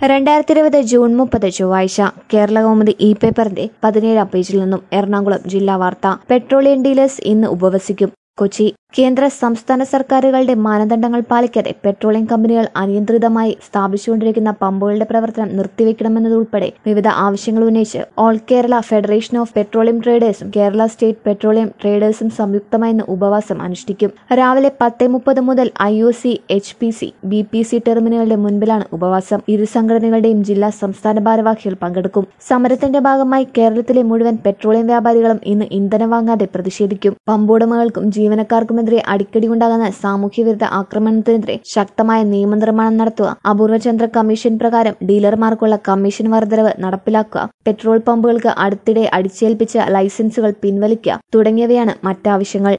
രണ്ടായിരത്തി ഇരുപത് ജൂൺ മുപ്പത് ചൊവ്വാഴ്ച കേരള കൗമുദി ഇ പേപ്പറിന്റെ പതിനേഴാം പേജിൽ നിന്നും എറണാകുളം ജില്ലാ വാർത്ത പെട്രോളിയം ഡീലേഴ്സ് ഇന്ന് ഉപവസിക്കും കൊച്ചി കേന്ദ്ര സംസ്ഥാന സർക്കാരുകളുടെ മാനദണ്ഡങ്ങൾ പാലിക്കാതെ പെട്രോളിയം കമ്പനികൾ അനിയന്ത്രിതമായി സ്ഥാപിച്ചുകൊണ്ടിരിക്കുന്ന പമ്പുകളുടെ പ്രവർത്തനം നിർത്തിവെക്കണമെന്നതുൾപ്പെടെ വിവിധ ആവശ്യങ്ങൾ ഉന്നയിച്ച് all Kerala federation of petroleum ട്രേഡേഴ്സും കേരള സ്റ്റേറ്റ് പെട്രോളിയം ട്രേഡേഴ്സും സംയുക്തമായി ഇന്ന് ഉപവാസം അനുഷ്ഠിക്കും രാവിലെ പത്ത് മുപ്പത് മുതൽ I O C H P C B P C ടെർമിനലുകളുടെ മുൻപിലാണ് ഉപവാസം ഇരു സംഘടനകളുടെയും ജില്ലാ സംസ്ഥാന ഭാരവാഹികൾ പങ്കെടുക്കും സമരത്തിന്റെ ഭാഗമായി കേരളത്തിലെ മുഴുവൻ പെട്രോളിയം വ്യാപാരികളും ഇന്ന് ഇന്ധനം വാങ്ങാതെ പ്രതിഷേധിക്കും പമ്പുടമകൾക്കും ജീവനക്കാർക്കുമെതിരെ അടിക്കടി ഉണ്ടാകുന്ന സാമൂഹ്യവിരുദ്ധ ആക്രമണത്തിനെതിരെ ശക്തമായ നിയമനിർമ്മാണം നടത്തുക അപൂർവചന്ദ്ര കമ്മീഷൻ പ്രകാരം ഡീലർമാർക്കുള്ള കമ്മീഷൻ വർധനവ് നടപ്പിലാക്കുക പെട്രോൾ പമ്പുകൾക്ക് അടുത്തിടെ അടിച്ചേൽപ്പിച്ച ലൈസൻസുകൾ പിൻവലിക്കുക തുടങ്ങിയവയാണ് മറ്റാവശ്യങ്ങൾ